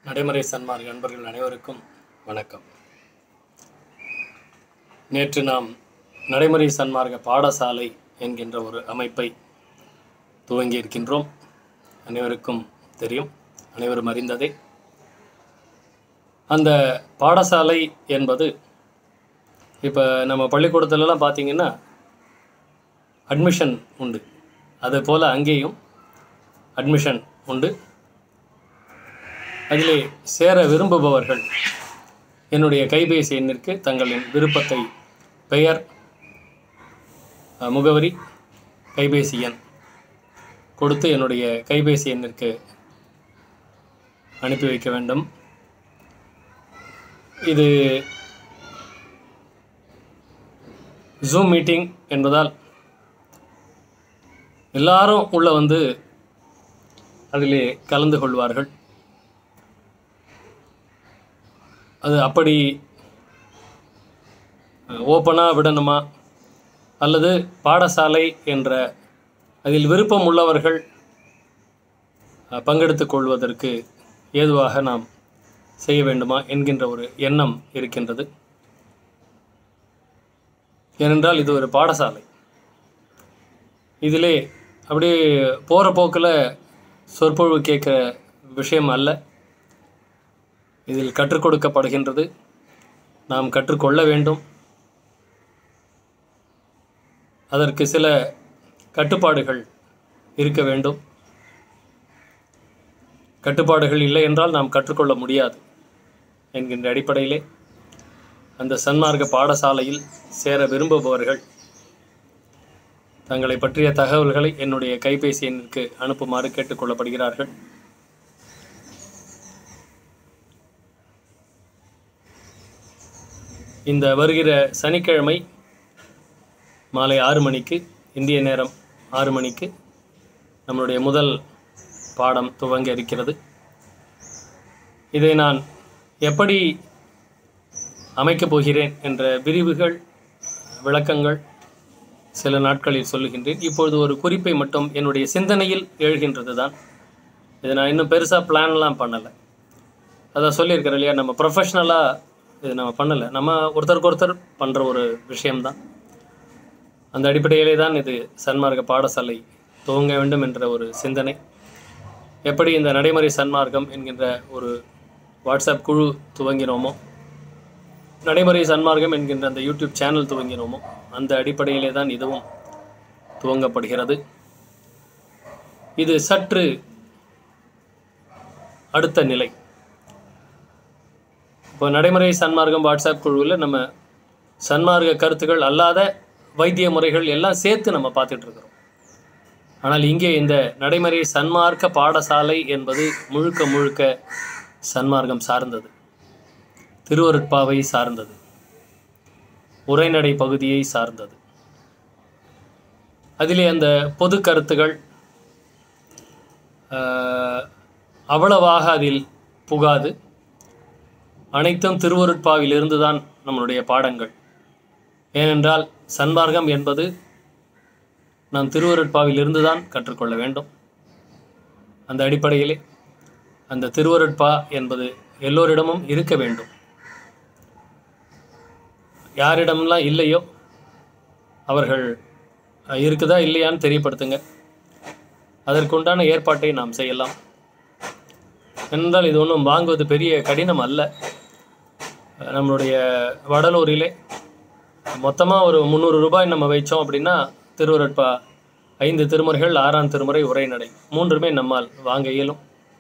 நடைமுறை சன்மார்க்க அன்பர்கள் அனைவருக்கும் வணக்கம் நேற்று நாம் நடைமுறை சன்மார்க்க பாடசாலை என்கின்ற ஒரு அமைப்பை துவங்கி இருக்கின்றோம் அனைவருக்கும் தெரியும் அனைவரும் அறிந்ததே அந்த பாடசாலை என்பது இப்போ நம்ம பள்ளிக்கூடத்துலலாம் பார்த்தீங்கன்னா அட்மிஷன் உண்டு அதே போல் அங்கேயும் அட்மிஷன் உண்டு அதிலே சேர விரும்புபவர்கள் என்னுடைய கைபேசி எண்ணிற்கு தங்களின் விருப்பத்தை பெயர் அஹ், முகவரி கைபேசி எண் கொடுத்து என்னுடைய கைபேசி எண்ணிற்கு அனுப்பி வைக்க வேண்டும் இது ஜூம் மீட்டிங் என்பதால் எல்லாரும் உள்ள வந்து அதிலே கலந்து கொள்வார்கள் அது அப்படி ஓப்பனாக விடணுமா அல்லது பாடசாலை என்ற அதில் விருப்பம் உள்ளவர்கள் அஹ், பங்கெடுத்துக் கொள்வதற்கு ஏதுவாக நாம் செய்ய வேண்டுமா என்கின்ற ஒரு எண்ணம் இருக்கின்றது ஏனென்றால் இது ஒரு பாடசாலை இதிலே அப்படியே போகிற போக்கில் சொற்பொழிவு கேட்குற விஷயம் அல்ல இதில் கற்றுக் கொடுக்கப்படுகின்றது நாம் கற்றுக்கொள்ள வேண்டும் அதற்கு சில கட்டுப்பாடுகள் இருக்க வேண்டும் கட்டுப்பாடுகள் இல்லை என்றால் நாம் கற்றுக்கொள்ள முடியாது என்கின்ற அடிப்படையிலே அந்த சன்மார்க்க பாடசாலையில் சேர விரும்புபவர்கள் தங்களை பற்றிய தகவல்களை என்னுடைய கைபேசி எண்ணிற்கு அனுப்புமாறு கேட்டுக்கொள்ளப்படுகிறார்கள் இந்த வருகிற சனிக்கிழமை மாலை ஆறு மணிக்கு இந்திய நேரம் ஆறு மணிக்கு நம்மளுடைய முதல் பாடம் துவங்க இருக்கிறது இதை நான் எப்படி அமைக்கப் போகிறேன் என்ற விரிவுகள் விளக்கங்கள் சில நாட்களில் சொல்லுகின்றேன் இப்பொழுது ஒரு குறிப்பை மட்டும் என்னுடைய சிந்தனையில் எழுகின்றது தான் இதை நான் இன்னும் பெருசாக பிளான்லாம் பண்ணலை அதான் சொல்லியிருக்கிறேன் இல்லையா நம்ம ப்ரொஃபஷ்னலாக இது நம்ம பண்ணலை நம்ம ஒருத்தருக்கு ஒருத்தர் பண்ணுற ஒரு விஷயம்தான் அந்த அடிப்படையிலே தான் இது சன்மார்க்க பாடசாலை துவங்க வேண்டும் என்ற ஒரு சிந்தனை எப்படி இந்த நடைமுறை சன்மார்க்கம் என்கின்ற ஒரு வாட்ஸ்அப் குழு துவங்கினோமோ நடைமுறை சன்மார்க்கம் என்கின்ற அந்த யூடியூப் சேனல் துவங்கினோமோ அந்த அடிப்படையிலே தான் இதுவும் துவங்கப்படுகிறது இது சற்று அடுத்த நிலை இப்போ நடைமுறை சன்மார்க்கம் வாட்ஸ்அப் குழுவில் நம்ம சன்மார்க்க கருத்துக்கள் அல்லாத வைத்திய முறைகள் எல்லாம் சேர்த்து நம்ம பார்த்துட்டு இருக்கிறோம் ஆனால் இங்கே இந்த நடைமுறை சன்மார்க்க பாடசாலை என்பது முழுக்க முழுக்க சன்மார்க்கம் சார்ந்தது திருவருட்பாவை சார்ந்தது உரைநடை பகுதியை சார்ந்தது அதிலே அந்த பொது கருத்துகள் ஆஹ், அவ்வளவாக அதில் புகாது அனைத்தும் திருவருட்பாவிலிருந்து தான் நம்மளுடைய பாடங்கள் ஏனென்றால் சன்மார்க்கம் என்பது நாம் திருவருட்பாவிலிருந்து தான் கற்றுக்கொள்ள வேண்டும் அந்த அடிப்படையிலே அந்த திருவருட்பா என்பது எல்லோரிடமும் இருக்க வேண்டும் யாரிடம்லாம் இல்லையோ அவர்கள் அஹ், இருக்குதா இல்லையான்னு தெரியப்படுத்துங்க அதற்குண்டான ஏற்பாட்டை நாம் செய்யலாம் என்றால் இது ஒன்றும் வாங்குவது பெரிய கடினம் அல்ல அஹ், நம்மளுடைய வடலூரிலே மொத்தமாக ஒரு முந்நூறு ரூபாய் நம்ம வைச்சோம் அப்படின்னா திருவருட்பா ஐந்து திருமுறைகள் ஆறாம் திருமுறை உரைநடை மூன்றுமே நம்மால் வாங்க இயலும்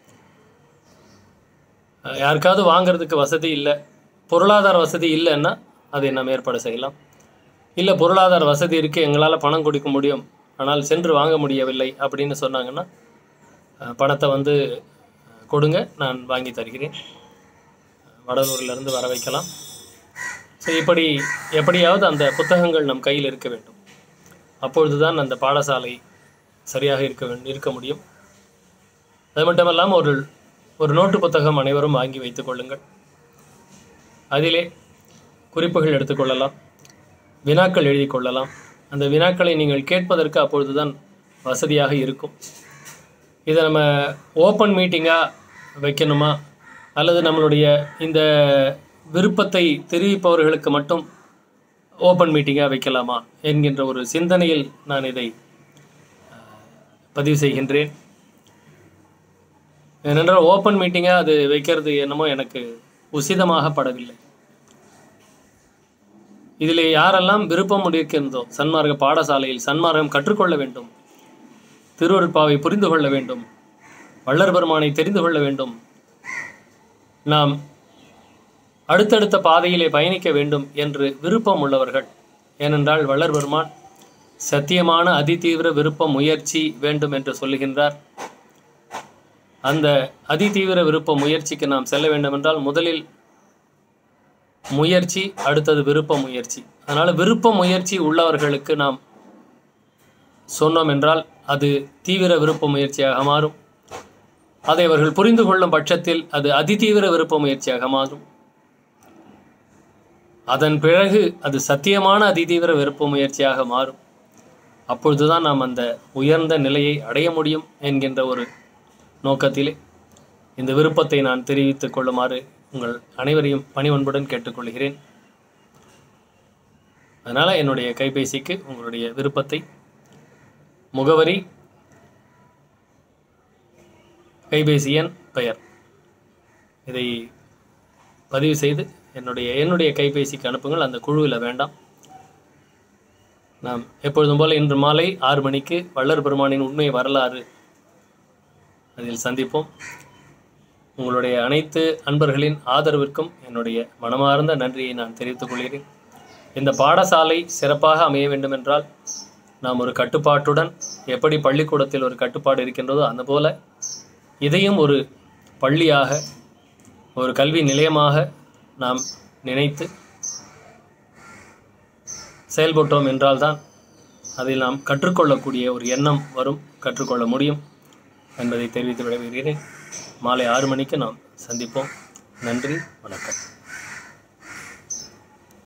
அஹ், யாருக்காவது வாங்குறதுக்கு வசதி இல்லை பொருளாதார வசதி இல்லைன்னா அதை நாம் ஏற்பாடு செய்யலாம் இல்லை பொருளாதார வசதி இருக்குது எங்களால் பணம் கொடுக்க முடியும் ஆனால் சென்று வாங்க முடியவில்லை அப்படின்னு சொன்னாங்கன்னா அஹ், பணத்தை வந்து அஹ், கொடுங்க நான் வாங்கி தருகிறேன் வடலூரிலிருந்து வர வைக்கலாம் ஸோ இப்படி எப்படியாவது அந்த புத்தகங்கள் நம் கையில் இருக்க வேண்டும் அப்பொழுது தான் அந்த பாடசாலை சரியாக இருக்க வேண்டும் இருக்க முடியும் அது மட்டும் இல்லாமல் ஒரு ஒரு நோட்டு புத்தகம் அனைவரும் வாங்கி வைத்துக் கொள்ளுங்கள் அதிலே குறிப்புகள் எடுத்துக்கொள்ளலாம் வினாக்கள் எழுதி கொள்ளலாம் அந்த வினாக்களை நீங்கள் கேட்பதற்கு அப்பொழுதுதான் வசதியாக இருக்கும் இதை நம்ம ஓப்பன் மீட்டிங்காக வைக்கணுமா அல்லது நம்மளுடைய இந்த விருப்பத்தை தெரிவிப்பவர்களுக்கு மட்டும் ஓப்பன் மீட்டிங்காக வைக்கலாமா என்கின்ற ஒரு சிந்தனையில் நான் இதை அஹ், பதிவு செய்கின்றேன் ஏனென்றால் ஓப்பன் மீட்டிங்காக அது வைக்கிறது என்னமோ எனக்கு உசிதமாக படவில்லை இதில் யாரெல்லாம் விருப்பம் இருக்கின்றதோ சன்மார்க்க பாடசாலையில் சன்மார்க்கம் கற்றுக்கொள்ள வேண்டும் திருவருட்பாவை புரிந்து கொள்ள வேண்டும் வள்ளர் பெருமானை தெரிந்து கொள்ள வேண்டும் நாம் அடுத்தடுத்த பாதையிலே பயணிக்க வேண்டும் என்று விருப்பம் உள்ளவர்கள் ஏனென்றால் வள்ளர் பெருமான் சத்தியமான அதிதீவிர விருப்ப முயற்சி வேண்டும் என்று சொல்லுகின்றார் அந்த அதிதீவிர விருப்ப முயற்சிக்கு நாம் செல்ல வேண்டும் என்றால் முதலில் முயற்சி அடுத்தது விருப்ப முயற்சி அதனால் விருப்ப முயற்சி உள்ளவர்களுக்கு நாம் சொன்னோம் என்றால் அது தீவிர விருப்ப முயற்சியாக மாறும் அதை அவர்கள் புரிந்து கொள்ளும் பட்சத்தில் அது அதிதீவிர விருப்ப முயற்சியாக மாறும் அதன் பிறகு அது சத்தியமான அதிதீவிர விருப்ப முயற்சியாக மாறும் அப்பொழுதுதான் நாம் அந்த உயர்ந்த நிலையை அடைய முடியும் என்கின்ற ஒரு நோக்கத்திலே இந்த விருப்பத்தை நான் தெரிவித்துக் கொள்ளுமாறு உங்கள் அனைவரையும் பணிவன்புடன் கேட்டுக்கொள்கிறேன் அதனால் என்னுடைய கைபேசிக்கு உங்களுடைய விருப்பத்தை முகவரி கைபேசி எண் பெயர் இதை பதிவு செய்து என்னுடைய என்னுடைய கைபேசிக்கு அனுப்புங்கள் அந்த குழுவில் வேண்டாம் நாம் எப்பொழுதும் போல இன்று மாலை ஆறு மணிக்கு வள்ளர் பெருமானின் உண்மை வரலாறு அதில் சந்திப்போம் உங்களுடைய அனைத்து அன்பர்களின் ஆதரவிற்கும் என்னுடைய மனமார்ந்த நன்றியை நான் தெரிவித்துக் கொள்கிறேன் இந்த பாடசாலை சிறப்பாக அமைய வேண்டுமென்றால் நாம் ஒரு கட்டுப்பாட்டுடன் எப்படி பள்ளிக்கூடத்தில் ஒரு கட்டுப்பாடு இருக்கின்றதோ அந்த போல இதையும் ஒரு பள்ளியாக ஒரு கல்வி நிலையமாக நாம் நினைத்து செயல்பட்டோம் என்றால்தான் அதில் நாம் கற்றுக்கொள்ளக்கூடிய ஒரு எண்ணம் வரும் கற்றுக்கொள்ள முடியும் என்பதை தெரிவித்து விடைபெறுகிறேன் மாலை ஆறு மணிக்கு நாம் சந்திப்போம் நன்றி வணக்கம்